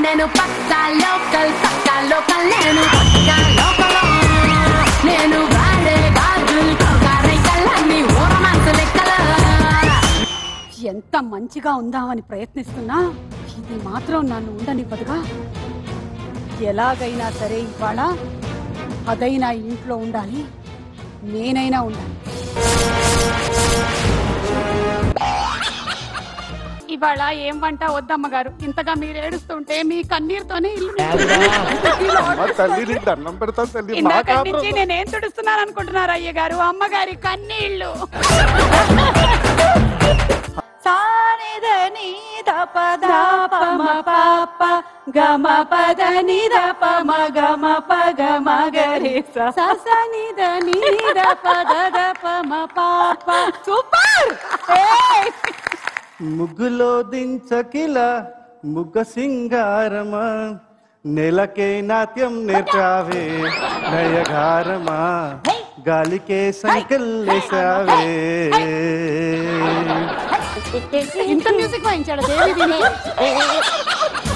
నేను పక్కా లోకల్ పక్కా లోకల్ నేను పక్కా లోకల్ నేను వాడే గాజులు రైకల్లన్నీ ఓరమాన్సు లెక్కల ఎంత మంచిగా ఉందామని ప్రయత్నిస్తున్నా ఇది మాత్రం నన్ను ఉండనివ్వదుగా ఎలాగైనా సరే ఇవాళ అదైనా ఇంట్లో ఉండాలి నేనైనా ఉండాలి ఇవాళ ఏం వంట వద్దమ్మ గారు ఇంతగా మీరు ఏడుస్తుంటే మీ కన్నీరుతోనే ఇల్లు నిండుతుంది. అమ్మ తల్లి నీకు దండం పెడతాను తల్లి మా ఇందాక కాపురం నుంచి నేనేం తుడుస్తున్నాను అనుకుంటున్నారు అయ్య గారు అమ్మగారి కన్నీళ్ళు సానిద నీద పద పమ పాప గమ పద నిద పమ గమ పగ మగరి ససనిద నీద పద ద పమ పాప సూపర్ ముగ్గులో దించకిల ముగ్గ సింగారమా నెలకే నాట్యం నేర్చావే నయగారమా గాలికే సంకల్లేసావే ఇంత మ్యూజిక్ వాయించాడు దేవి దీనికి